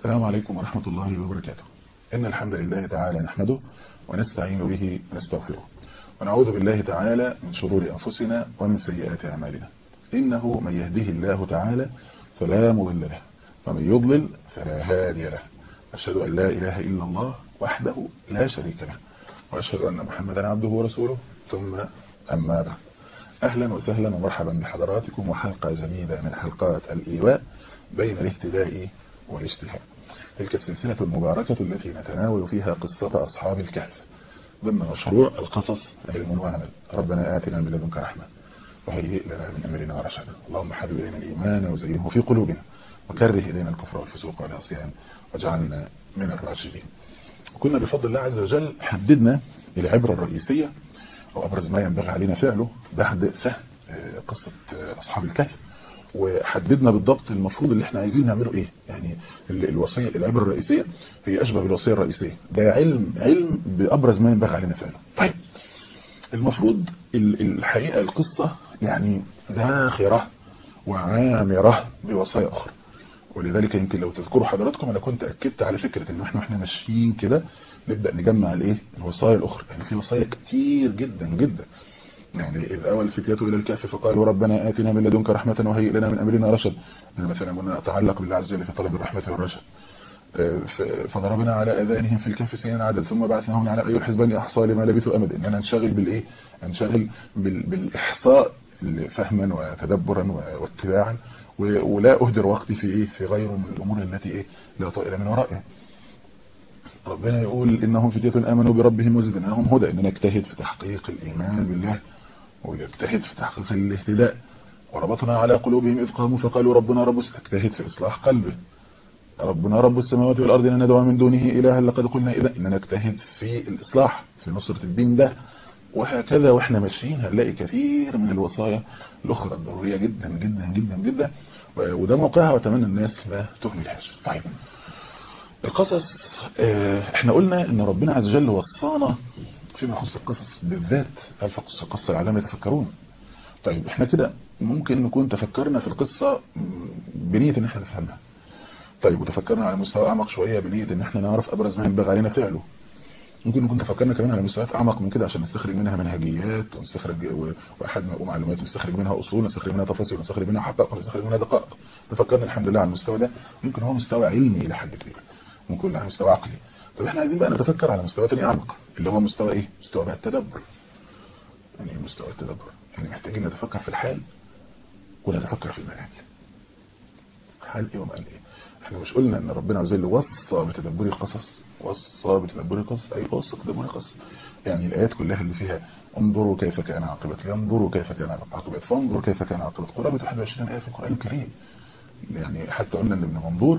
السلام عليكم ورحمة الله وبركاته إن الحمد لله تعالى نحمده ونستعين به ونستغفره ونعوذ بالله تعالى من شرور أنفسنا ومن سيئات أعمالنا إنه من يهده الله تعالى فلا مضل له ومن يضلل فلا هادي له أشهد أن لا إله إلا الله وحده لا شريك له وأشهد أن محمدا عبده ورسوله ثم أما بعد أهلا وسهلا ومرحبا بحضراتكم وحلقة جديدة من حلقات الإيواء بين الاهتداء والاجتهاد تلك السلسلة المباركة التي نتناول فيها قصة أصحاب الكهف ضمن مشروع القصص علم وعمل ربنا آتنا من لدنك رحمة وهيئ لنا من أمرنا رشدا اللهم حبب إلينا الإيمان وزينه في قلوبنا وكره إلينا الكفر والفسوق والعصيان واجعلنا من الراشدين كنا بفضل الله عز وجل حددنا العبرة الرئيسية أو أبرز ما ينبغي علينا فعله بعد فهم قصة أصحاب الكهف وحددنا بالضبط المفروض اللي احنا عايزين نعمله ايه يعني الوصيه العبره الرئيسيه هي اشبه بالوصيه الرئيسيه ده علم علم بابرز ما ينبغي علينا فعله طيب المفروض الحقيقه القصه يعني زاخره وعامره بوصايا اخرى ولذلك يمكن لو تذكروا حضراتكم انا كنت اكدت على فكره ان احنا واحنا ماشيين كده نبدا نجمع الايه الوصايا الاخرى يعني في وصايا كتير جدا جدا يعني إذ أول الفتية إلى الكهف فقالوا ربنا آتنا من لدنك رحمة وهيئ لنا من أمرنا رشد يعني مثلا قلنا نتعلق بالله عز وجل في طلب الرحمة والرشد فضربنا على أذانهم في الكهف سنين عدد ثم بعثناهم على أي الحزبان أحصى لما لبثوا أمد إننا ننشغل بالإيه ننشغل بالإحصاء فهما وتدبرا واتباعا ولا أهدر وقتي في إيه في غيره من الأمور التي إيه لا طائل من ورائها ربنا يقول إنهم فتية آمنوا بربهم وزدناهم هدى إننا نجتهد في تحقيق الإيمان بالله ويجتهد في تحقيق الاهتداء وربطنا على قلوبهم إذ قاموا فقالوا ربنا رب اجتهد في إصلاح قلبه ربنا رب السماوات والأرض لن ندعو من دونه إلها لقد قلنا إذا إننا نجتهد في الإصلاح في نصرة الدين ده وهكذا وإحنا ماشيين هنلاقي كثير من الوصايا الأخرى الضرورية جدا جدا جدا جدا وده موقعها وأتمنى الناس ما تهملهاش طيب القصص احنا قلنا ان ربنا عز وجل وصانا فيما يخص القصص بالذات الفقص القصة العالم يتفكرون طيب احنا كده ممكن نكون تفكرنا في القصة بنية ان احنا نفهمها طيب وتفكرنا على مستوى اعمق شوية بنية ان احنا نعرف ابرز ما ينبغي علينا فعله ممكن نكون تفكرنا كمان على مستويات اعمق من كده عشان نستخرج منها منهجيات ونستخرج واحد ومعلومات ونستخرج منها اصول ونستخرج منها تفاصيل ونستخرج منها حقائق ونستخرج منها دقائق تفكرنا الحمد لله على المستوى ده ممكن هو مستوى علمي الى حد كبير ممكن على مستوى عقلي طب احنا عايزين بقى نتفكر على مستوى تاني اعمق اللي هو مستوى ايه مستوى بقى التدبر يعني ايه مستوى التدبر يعني محتاجين نتفكر في الحال ونتفكر في المآل حال ايه ومآل ايه احنا مش قلنا ان ربنا عز وجل وصى بتدبر القصص وصى بتدبر القصص اي وصى بتدبر القصص يعني الايات كلها اللي فيها انظروا كيف كان عاقبه ينظروا كيف كان عاقبه فانظروا كيف كان عاقبه قرابه 21 ايه في القران الكريم يعني حتى قلنا ان ابن منظور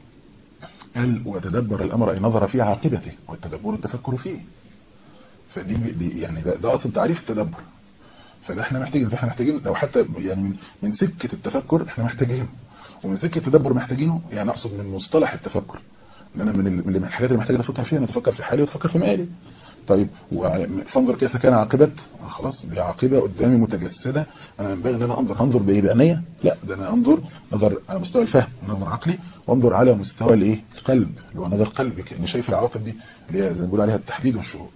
قال وتدبر الأمر أي نظر في عاقبته والتدبر التفكر فيه فدي دي يعني ده, ده أصل تعريف التدبر فده احنا محتاجين فاحنا محتاجين لو حتى يعني من, من سكة التفكر احنا محتاجينه ومن سكة التدبر محتاجينه يعني أقصد من مصطلح التفكر لأن من من الحاجات اللي محتاج أفكر فيها نتفكر في حالي وتفكر في مالي طيب فانظر كيف كان عاقبة خلاص دي عاقبة قدامي متجسدة انا ينبغي ان انا انظر هنظر بايه بعينيا لا ده انا انظر نظر على مستوى الفهم نظر عقلي وانظر على مستوى الايه القلب اللي هو نظر قلبي كاني شايف العواقب دي اللي هي زي ما بنقول عليها التحديد والشهود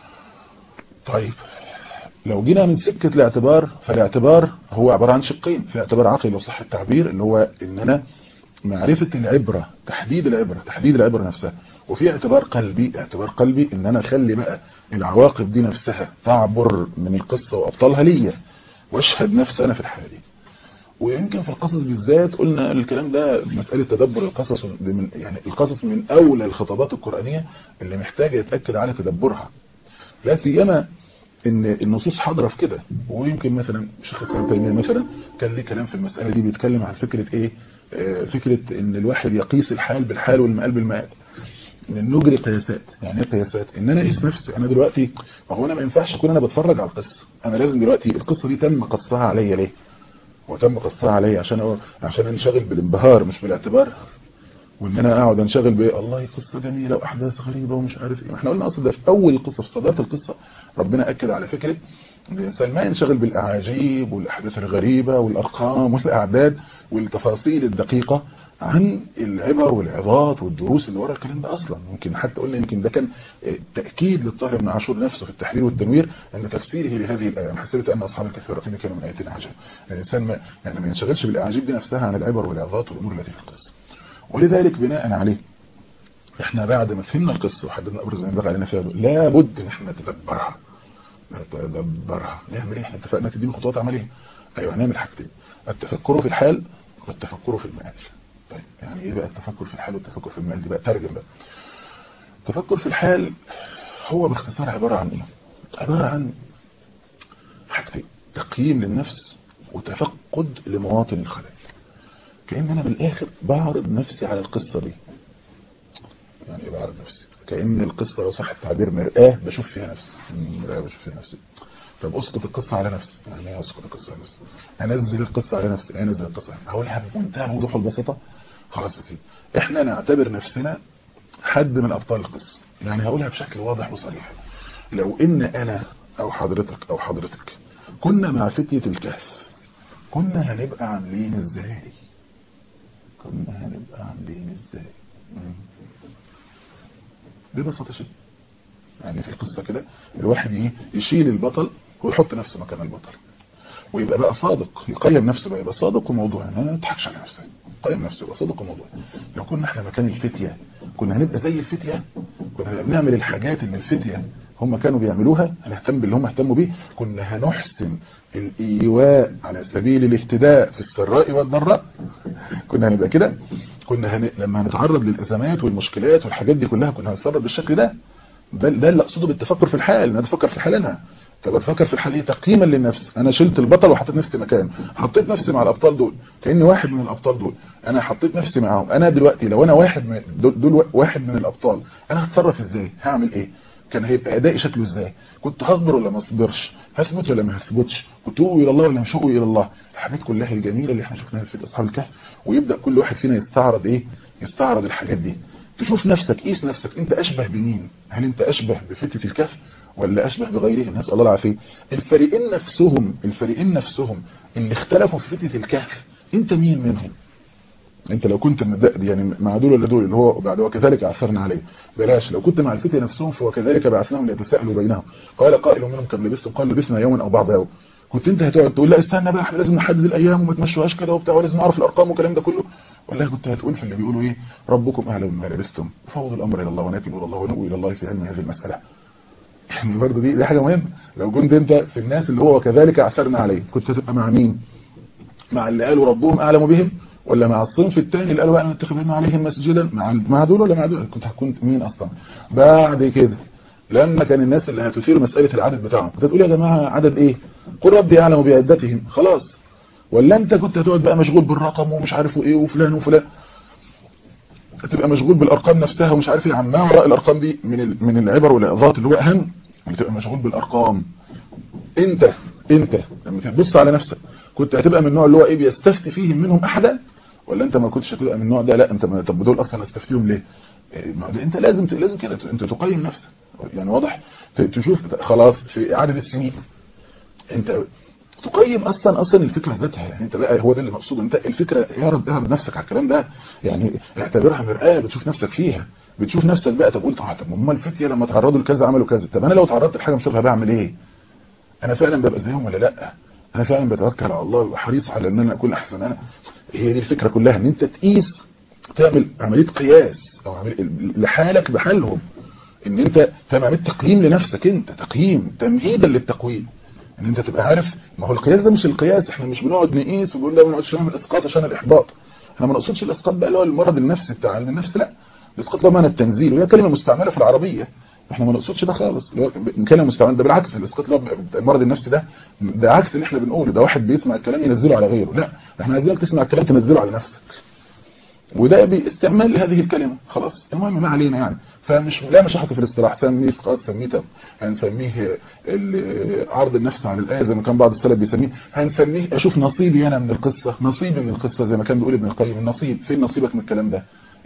طيب لو جينا من سكة الاعتبار فالاعتبار هو عبارة عن شقين في اعتبار عقلي لو صح التعبير اللي هو ان انا معرفة العبرة تحديد العبرة تحديد العبرة نفسها وفي اعتبار قلبي اعتبار قلبي ان انا اخلي بقى العواقب دي نفسها تعبر من القصة وابطالها ليا واشهد نفسي انا في الحالة دي ويمكن في القصص بالذات قلنا الكلام ده مسألة تدبر القصص من يعني القصص من اولى الخطابات القرآنية اللي محتاجة يتأكد على تدبرها لا سيما ان النصوص حاضرة في كده ويمكن مثلا شيخ الاسلام تيميه مثلا كان ليه كلام في المسألة دي بيتكلم عن فكرة ايه فكرة ان الواحد يقيس الحال بالحال والمقال بالمقال ان نجري قياسات يعني ايه قياسات ان انا اقيس نفسي انا دلوقتي ما هو انا ما ينفعش اكون انا بتفرج على القصه انا لازم دلوقتي القصه دي تم قصها عليا ليه وتم قصها عليا عشان أو... عشان انشغل بالانبهار مش بالاعتبار وان انا اقعد انشغل بايه الله قصه جميله واحداث غريبه ومش عارف ايه احنا قلنا اصلا ده في اول القصه في صداره القصه ربنا اكد على فكره ان الانسان ما ينشغل بالاعاجيب والاحداث الغريبه والارقام والاعداد والتفاصيل الدقيقه عن العبر والعظات والدروس اللي ورا الكلام ده اصلا ممكن حتى قلنا يمكن ده كان تاكيد للطاهر بن عاشور نفسه في التحرير والتنوير ان تفسيره لهذه الايه انا حسبت ان اصحاب الكهف والرقيم كانوا من اياتنا عجب الانسان ما يعني ما ينشغلش بالاعاجيب دي نفسها عن العبر والعظات والامور التي في القصه ولذلك بناء عليه احنا بعد ما فهمنا القصه وحددنا ابرز ما ينبغي علينا فيها لابد ان احنا نتدبرها نتدبرها نعمل ايه احنا اتفقنا تدينا خطوات عمليه ايوه هنعمل حاجتين التفكر في الحال والتفكر في المآل طيب يعني ايه بقى التفكر في الحال والتفكر في المآل دي بقى ترجم بقى التفكر في الحال هو باختصار عبارة عن ايه عبارة عن حاجتين تقييم للنفس وتفقد لمواطن الخلل كأن انا بالاخر بعرض نفسي على القصة دي يعني ايه بعرض نفسي كأن القصة لو صح التعبير مرآة بشوف فيها نفسي مرآة بشوف فيها نفسي طب اسقط القصة على نفسي يعني ايه اسقط القصة على نفسي انزل القصة على نفسي يعني انزل القصة على نفسي هقولها بمنتهى الوضوح والبساطة خلاص يا سيدي احنا نعتبر نفسنا حد من ابطال القصة يعني هقولها بشكل واضح وصريح لو ان انا او حضرتك او حضرتك كنا مع فتية الكهف كنا هنبقى عاملين ازاي كنا هنبقى عاملين ازاي ببساطة شديدة يعني في قصة كده الواحد ايه يشيل البطل ويحط نفسه مكان البطل ويبقى بقى صادق يقيم نفسه بقى يبقى صادق وموضوعي ما يضحكش على نفسه يقيم نفسه يبقى صادق وموضوعي لو كنا احنا مكان الفتية كنا هنبقى زي الفتية كنا هنبقى بنعمل الحاجات اللي الفتية هم كانوا بيعملوها هنهتم باللي هم اهتموا بيه كنا هنحسن الايواء على سبيل الاهتداء في السراء والضراء كنا هنبقى كده كنا هن... لما هنتعرض للازمات والمشكلات والحاجات دي كلها كنا هنتصرف بالشكل ده ده ده اللي اقصده بالتفكر في الحال انا اتفكر في حالنا طب اتفكر في الحال ايه تقييما للنفس انا شلت البطل وحطيت نفسي مكانه حطيت نفسي مع الابطال دول كاني واحد من الابطال دول انا حطيت نفسي معاهم انا دلوقتي لو انا واحد من دول, دول واحد من الابطال انا هتصرف ازاي هعمل ايه كان هيبقى ادائي شكله ازاي كنت هصبر ولا ما اصبرش هثبت ولا ما هثبتش كنت اوي الى الله ولا مش اوي الى الله الحاجات كلها الجميله اللي احنا شفناها في اصحاب الكهف ويبدا كل واحد فينا يستعرض ايه يستعرض الحاجات دي تشوف نفسك قيس نفسك انت اشبه بمين هل انت اشبه بفتة الكهف ولا اشبه بغيرهم نسال الله العافيه الفريقين نفسهم الفريقين نفسهم اللي اختلفوا في فتة الكهف انت مين منهم انت لو كنت يعني مع دول ولا دول اللي هو بعد وكذلك عثرنا عليه بلاش لو كنت مع الفتية نفسهم فوكذلك بعثناهم ليتساءلوا بينهم قال قائل منهم كم لبستم قال لبسنا يوما او بعض يوم كنت انت هتقعد تقول لا استنى بقى احنا لازم نحدد الايام وما تمشوهاش كده وبتاع ولازم نعرف الارقام والكلام ده كله ولا كنت هتقول في اللي بيقولوا ايه ربكم اعلم بما لبستم فوض الامر الى الله ونكل الى الله ونقول الى الله في علم هذه المساله يعني برضه دي دي حاجه مهمه لو كنت انت في الناس اللي هو وكذلك اثرنا عليه كنت هتبقى مع مين مع اللي قالوا ربهم اعلم بهم ولا مع الصنف الثاني اللي قالوا بقى نتخذ عليهم مسجدا مع مع دول ولا مع دول كنت هتكون مين اصلا بعد كده لما كان الناس اللي هتثير مسألة العدد بتاعهم كنت تقول يا جماعة عدد ايه قل ربي اعلم بعدتهم خلاص ولا انت كنت هتقعد بقى مشغول بالرقم ومش عارف ايه وفلان وفلان هتبقى مشغول بالارقام نفسها ومش عارف ايه عما وراء الارقام دي من من العبر والاعظات اللي هو اهم بتبقى مشغول بالارقام انت انت لما تبص على نفسك كنت هتبقى من النوع اللي هو ايه بيستفتي فيهم منهم احدا ولا انت ما كنتش هتبقى من النوع ده لا انت ما طب دول اصلا استفتيهم ليه انت لازم لازم كده انت تقيم نفسك يعني واضح تشوف خلاص في عدد السنين انت تقيم اصلا اصلا الفكره ذاتها يعني انت بقى هو ده اللي مقصود انت الفكره اعرض اعرض نفسك على الكلام ده يعني اعتبرها مرآه بتشوف نفسك فيها بتشوف نفسك بقى طب قلت طب هم الفتيه لما تعرضوا لكذا عملوا كذا طب انا لو تعرضت لحاجه مش شبه بعمل ايه انا فعلا ببقى زيهم ولا لا انا فعلا بتوكل على الله وحريص على ان انا اكون احسن انا هي دي الفكره كلها ان انت تقيس تعمل عمليه قياس او عمليه لحالك بحالهم ان انت تعمل عمليه تقييم لنفسك انت تقييم تمهيدا للتقويم ان انت تبقى عارف ما هو القياس ده مش القياس احنا مش بنقعد نقيس ونقول لا ما نقعدش نعمل اسقاط عشان الاحباط احنا ما نقصدش الاسقاط بقى اللي هو المرض النفسي بتاع علم النفس لا الاسقاط ده معنى التنزيل وهي كلمه مستعمله في العربيه احنا ما نقصدش ده خالص اللي هو كلمه مستعمله ده بالعكس الاسقاط اللي هو المرض النفسي ده ده عكس اللي احنا بنقوله ده واحد بيسمع الكلام ينزله على غيره لا احنا عايزينك تسمع الكلام تنزله على نفسك وده باستعمال لهذه الكلمة خلاص المهم ما علينا يعني فمش لا مشاحة في الاصطلاح سميه اسقاط سميه هنسميه عرض النفس على الآية زي ما كان بعض السلف بيسميه هنسميه اشوف نصيبي انا من القصة نصيبي من القصة زي ما كان بيقول ابن القيم النصيب فين نصيبك من الكلام ده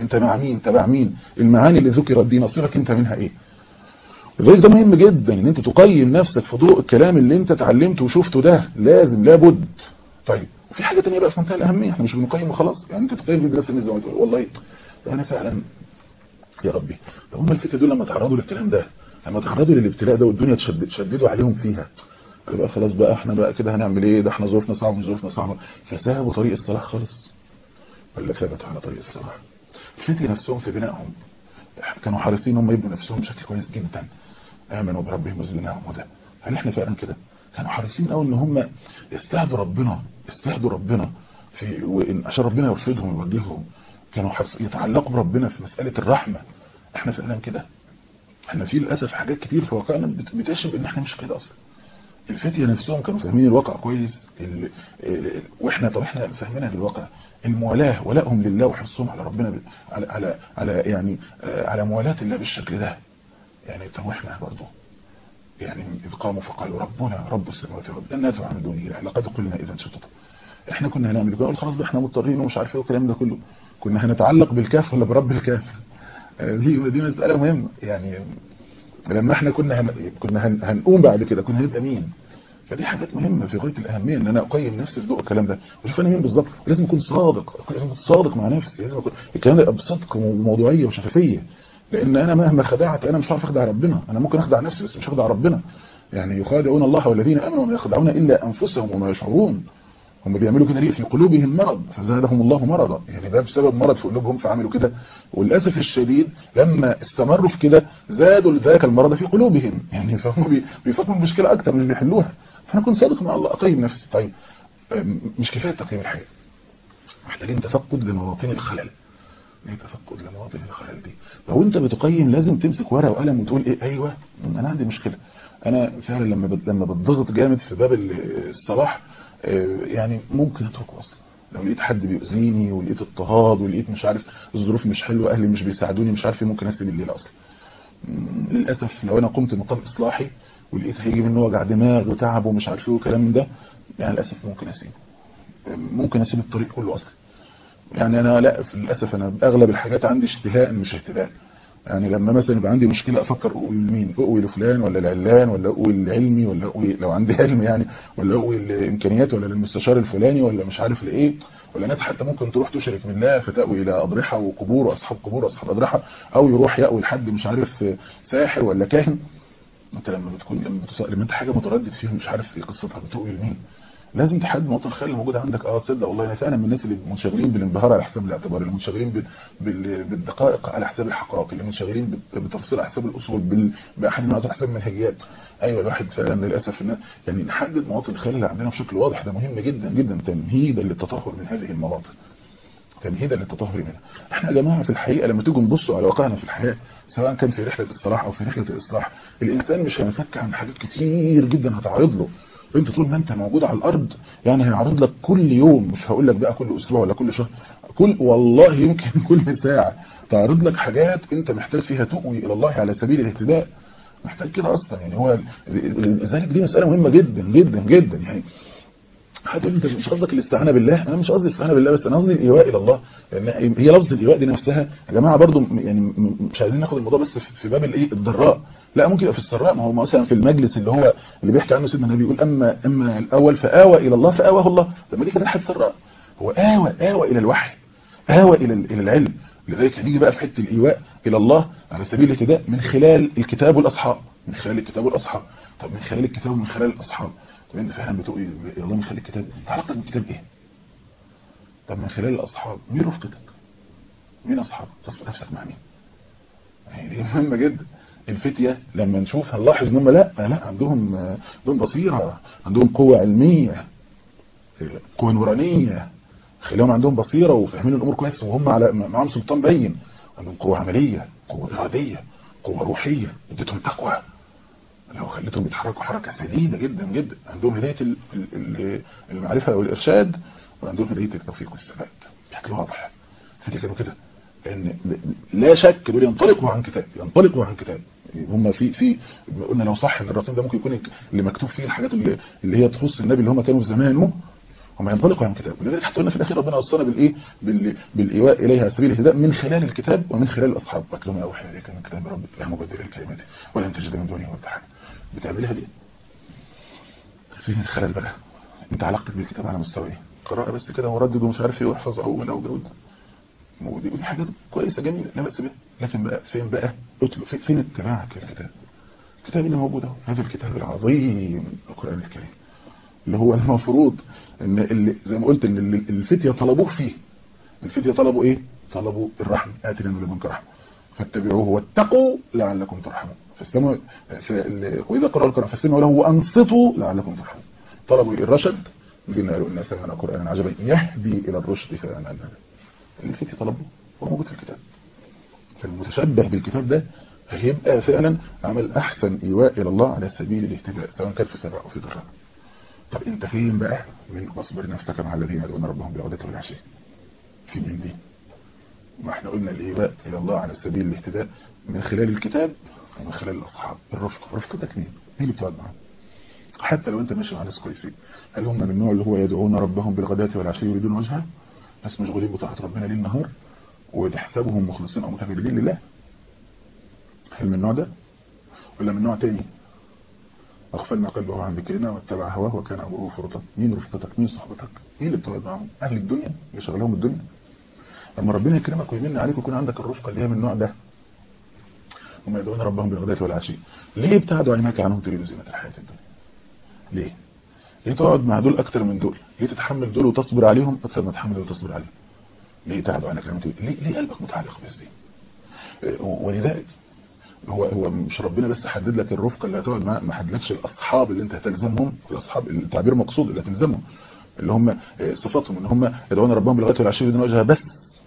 انت مع مين تبع مين المعاني اللي ذكرت دي نصيبك انت منها ايه لذلك ده مهم جدا ان انت تقيم نفسك في ضوء الكلام اللي انت اتعلمته وشفته ده لازم لابد طيب وفي حاجه ثانيه بقى في منتهى الاهميه احنا مش بنقيم وخلاص يعني انت تقيم الدراسه زي ما تقول والله انا فعلا يا ربي طب هم الفتى دول لما تعرضوا للكلام ده لما تعرضوا للابتلاء ده والدنيا تشدد شددوا عليهم فيها يبقى خلاص بقى احنا بقى كده هنعمل ايه ده احنا ظروفنا صعبه مش ظروفنا صعبه فسابوا طريق الصلاح خالص ولا ثبتوا على طريق الصلاح الفتى نفسهم في بنائهم كانوا حريصين هم يبنوا نفسهم بشكل كويس جدا امنوا بربهم وزدناهم هدى هل احنا فعلا كده كانوا حريصين قوي ان هم يستهدوا ربنا يستهدوا ربنا في وإن عشان ربنا يرشدهم ويوجههم كانوا حريصين يتعلقوا بربنا في مسألة الرحمة احنا فعلا كده احنا في للاسف حاجات كتير في واقعنا بتشبه ان احنا مش كده اصلا الفتية نفسهم كانوا فاهمين الواقع كويس ال... ال... واحنا طب احنا فاهمينها للواقع الموالاه ولائهم لله وحرصهم على ربنا ب... على على على يعني على موالاه الله بالشكل ده يعني طب احنا برضه يعني اذ قاموا فقالوا ربنا رب السماوات والارض لن ندعو من دونه اله لقد قلنا اذا شططا احنا كنا هنعمل كده خلاص بقى احنا مضطرين ومش عارف ايه والكلام ده كله كنا هنتعلق بالكاف ولا برب الكاف دي دي مساله مهمه يعني لما احنا كنا هن... كنا هن... هنقوم بعد كده كنا هنبقى مين فدي حاجات مهمه في غايه الاهميه ان انا اقيم نفسي في ضوء الكلام ده واشوف انا مين بالظبط لازم اكون صادق لازم اكون صادق مع نفسي لازم اكون الكلام ده يبقى بصدق وموضوعيه وشفافيه لان انا مهما خدعت انا مش عارف اخدع ربنا انا ممكن اخدع نفسي بس مش هخدع ربنا يعني يخادعون الله والذين امنوا وما يخدعون الا انفسهم وما يشعرون هم بيعملوا كده ليه في قلوبهم مرض فزادهم الله مرضا يعني ده بسبب مرض في قلوبهم فعملوا كده وللاسف الشديد لما استمروا في كده زادوا ذاك المرض في قلوبهم يعني فهم بيفكروا المشكله اكتر من بيحلوها فانا اكون صادق مع الله اقيم نفسي طيب مش كفايه تقييم الحياه محتاجين تفقد لمواطن الخلل ايه تفقد لمواطن الخلل دي لو انت بتقيم لازم تمسك ورقه وقلم وتقول ايه ايوه انا عندي مشكله انا فعلا لما لما بتضغط جامد في باب الصلاح يعني ممكن اتركه اصلا لو لقيت حد بيؤذيني ولقيت اضطهاد ولقيت مش عارف الظروف مش حلوه اهلي مش بيساعدوني مش عارف ممكن اسيب الليل اصلا للاسف لو انا قمت بمقام اصلاحي ولقيت هيجي منه وجع دماغ وتعب ومش عارف ايه وكلام من ده يعني للاسف ممكن اسيبه ممكن اسيب الطريق كله اصلا يعني انا لا للاسف انا اغلب الحاجات عندي اشتهاء مش اهتداء يعني لما مثلا يبقى عندي مشكلة افكر اقول مين اقوي لفلان ولا العلان ولا اقوي العلمي ولا اقوي لو عندي علم يعني ولا اقوي الامكانيات ولا للمستشار الفلاني ولا مش عارف لايه ولا ناس حتى ممكن تروح تشرك بالله فتأوي الى اضرحة وقبور واصحاب قبور واصحاب اضرحة او يروح يأوي لحد مش عارف ساحر ولا كاهن انت لما بتكون لما, لما انت حاجة متردد فيها مش عارف ايه قصتها بتقوي لمين لازم تحدد مواطن الخير اللي موجود عندك اه تصدق والله انا فعلا من الناس اللي منشغلين بالانبهار على حساب الاعتبار اللي منشغلين بالدقائق على حساب الحقائق اللي منشغلين بتفصيل على حساب الاصول باحد المواطن على حساب المنهجيات ايوه الواحد فعلا للاسف ان يعني نحدد مواطن الخير اللي عندنا بشكل واضح ده مهم جدا جدا تمهيدا للتطهر من هذه المواطن تمهيدا للتطهر منها احنا يا جماعه في الحقيقه لما تيجوا نبصوا على واقعنا في الحياه سواء كان في رحله الصلاح او في رحله الاصلاح الانسان مش هينفك عن حاجات كتير جدا هتعرض له انت طول ما انت موجود على الارض يعني هيعرض لك كل يوم مش هقول لك بقى كل اسبوع ولا كل شهر كل والله يمكن كل ساعه تعرض لك حاجات انت محتاج فيها تؤوي الى الله على سبيل الاهتداء محتاج كده اصلا يعني هو لذلك دي مساله مهمه جدا جدا جدا يعني حد انت مش قصدك الاستعانه بالله انا مش قصدي الاستعانه بالله بس انا قصدي الايواء الى الله لان هي لفظ الايواء دي نفسها يا جماعه برضو يعني مش عايزين ناخد الموضوع بس في باب الايه الضراء لا ممكن يبقى في السراء ما هو مثلا في المجلس اللي هو اللي بيحكي عنه سيدنا النبي يقول اما اما الاول فاوى الى الله فاواه الله لما دي كده حد سراء هو اوى اوى الى الوحي اوى الى الى العلم لذلك هنيجي بقى في حته الايواء الى الله على سبيل الاهتداء من خلال الكتاب والاصحاب من خلال الكتاب والاصحاب طب من خلال الكتاب ومن خلال الاصحاب طب انت فعلا بتقول الى الله من خلال الكتاب علاقتك بالكتاب ايه طب من خلال الاصحاب مين رفقتك مين اصحابك تصبر نفسك مع مين يعني دي مهمه جدا الفتية لما نشوف هنلاحظ ان هم لا لا عندهم عندهم بصيرة عندهم قوة علمية قوة نورانية خليهم عندهم بصيرة وفاهمين الامور كويس وهم على معهم سلطان بين عندهم قوة عملية قوة ارادية قوة روحية اديتهم تقوى لو خليتهم يتحركوا حركة سديدة جدا جدا عندهم هداية المعرفة والارشاد وعندهم هداية التوفيق والثبات بشكل واضح الفتية كانوا كده لان لا شك دول ينطلقوا عن كتاب ينطلقوا عن كتاب هم في في قلنا لو صح ان الرقم ده ممكن يكون اللي مكتوب فيه الحاجات اللي, اللي هي تخص النبي اللي هم كانوا في زمانه وما ينطلق عن كتاب ولذلك حتى قلنا في الاخير ربنا وصانا بالايه بال... بالايواء اليها سبيل الهداء من خلال الكتاب ومن خلال الاصحاب واتلو ما اوحي اليك من كتاب ربك لا مبدل لكلماته ولن تجد من دونه ملتحدا بتعملها دي فين الخلل بقى انت علاقتك بالكتاب على مستوى ايه قراءه بس كده وردد ومش عارف ايه واحفظ اول او جود ودي ودي حاجه كويسه جميله لا بأس بها لكن بقى فين بقى اطلب فين اتباعك للكتاب الكتاب اللي موجود اهو هذا الكتاب العظيم القران الكريم اللي هو المفروض ان اللي زي ما قلت ان الفتيه طلبوه فيه الفتيه طلبوا ايه طلبوا الرحمه اتنا من لدنك رحمه فاتبعوه واتقوا لعلكم ترحمون فاستمعوا واذا قرأوا القران فاستمعوا له وانصتوا لعلكم ترحمون طلبوا الرشد قلنا له الناس سمعنا قرانا عجبا يهدي الى الرشد فآمنا الفتيه طلبوه هو موجود في الكتاب فالمتشبه بالكتاب ده هيبقى فعلا عمل احسن ايواء الى الله على سبيل الاهتداء سواء كان في سراء او في ضراء طب انت فين بقى من واصبر نفسك مع الذين يدعون ربهم بالغداة والعشي في من دي ما احنا قلنا الايواء الى الله على سبيل الاهتداء من خلال الكتاب ومن خلال الاصحاب الرفق الرفق ده مين مين اللي بتقعد معاهم حتى لو انت ماشي مع ناس كويسين هل هم من النوع اللي هو يدعون ربهم بالغداة والعشي يريدون وجهه ناس مشغولين بطاعه ربنا ليل نهار وتحسبهم مخلصين او متفردين لله هل من النوع ده ولا من نوع تاني أغفلنا قلبه عن ذكرنا واتبع هواه وكان أبوه فرطا مين رفقتك مين صحبتك مين اللي بتقعد معاهم أهل الدنيا اللي شغلهم الدنيا لما ربنا يكرمك ويمن عليك ويكون عندك الرفقة اللي هي من النوع ده هم يدعون ربهم بالغداة والعشي ليه ابتعدوا عيناك عنهم تريدوا زينة الحياة الدنيا ليه ليه تقعد مع دول أكتر من دول ليه تتحمل دول وتصبر عليهم أكتر ما تتحمل وتصبر عليهم ليه تعدوا عنك عنهم تريدوا ليه, ليه قلبك متعلق بالزين ولذلك هو هو مش ربنا بس حدد لك الرفقه اللي هتقعد معاها ما حددلكش الاصحاب اللي انت هتلزمهم الاصحاب التعبير مقصود اللي هتلزمهم اللي هم صفاتهم ان هم يدعون ربهم بالغداة والعشي بدون وجهها بس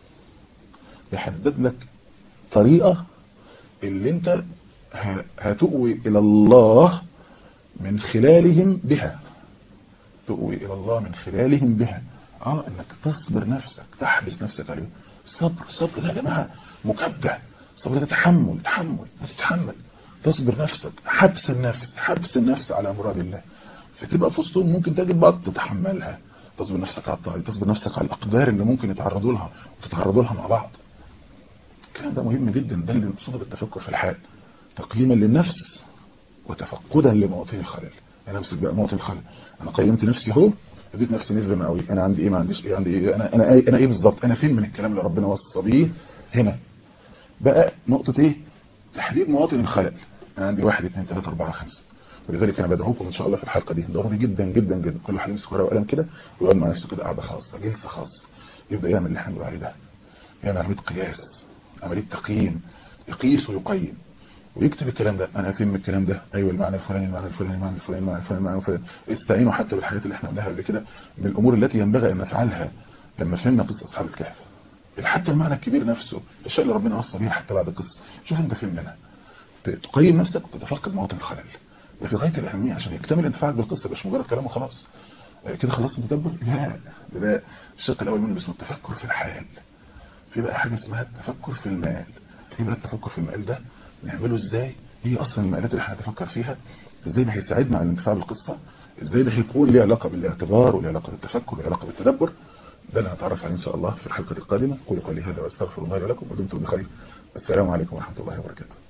يحدد لك طريقه اللي انت هتؤوي الى الله من خلالهم بها تؤوي الى الله من خلالهم بها اه انك تصبر نفسك تحبس نفسك عليهم الصبر الصبر ده يا جماعه مكبده الصبر ده تحمل تحمل تتحمل تصبر نفسك حبس النفس حبس النفس على مراد الله فتبقى في وسطهم ممكن تجد بعض تتحملها تصبر نفسك على الطاعه تصبر نفسك على الاقدار اللي ممكن يتعرضوا لها وتتعرضوا لها مع بعض الكلام ده مهم جدا ده اللي نقصده بالتفكر في الحال تقييما للنفس وتفقدا لمواطن الخلل انا امسك بقى مواطن الخلل انا قيمت نفسي اهو اديت نفسي نسبه مئويه انا عندي ايه ما عنديش ايه عندي ايه انا انا ايه انا ايه بالظبط انا فين من الكلام اللي ربنا وصى بيه هنا بقى نقطة ايه تحديد مواطن الخلل انا عندي واحد اثنين ثلاثة اربعة خمسة ولذلك انا بدعوكم ان شاء الله في الحلقة دي ضروري جدا جدا جدا كل واحد يمسك ورقة وقلم كده ويقعد مع نفسه كده قعدة خاصة جلسة خاصة يبدأ يعمل اللي احنا بنقول عليه ده يعمل عملية قياس عملية تقييم يقيس ويقيم ويكتب الكلام ده انا فين من الكلام ده ايوه المعنى الفلاني المعنى الفلاني المعنى الفلاني المعنى الفلاني المعنى الفلاني استعينوا حتى بالحاجات اللي احنا قلناها قبل كده من الامور التي ينبغي ان نفعلها لما فهمنا قصة اصحاب الكهف حتى المعنى الكبير نفسه الشيء اللي ربنا وصى بيه حتى بعد القصه شوف انت فين منها تقيم نفسك وتتفقد مواطن الخلل ده في غايه الاهميه عشان يكتمل انتفاعك بالقصه مش مجرد كلام وخلاص كده خلصت التدبر لا ده, ده الشق الاول منه اسمه التفكر في الحال في بقى حاجه اسمها التفكر في المال ايه بقى التفكر في المال ده نعمله ازاي ايه اصلا المقالات اللي احنا هنتفكر فيها ازاي ده هيساعدنا على الانتفاع بالقصه ازاي ده هيكون له علاقه بالاعتبار وله علاقه بالتفكر وله علاقه بالتدبر ده اللي هنتعرف عليه ان شاء الله في الحلقه القادمه قولوا قولي هذا واستغفر الله لكم ودمتم بخير السلام عليكم ورحمه الله وبركاته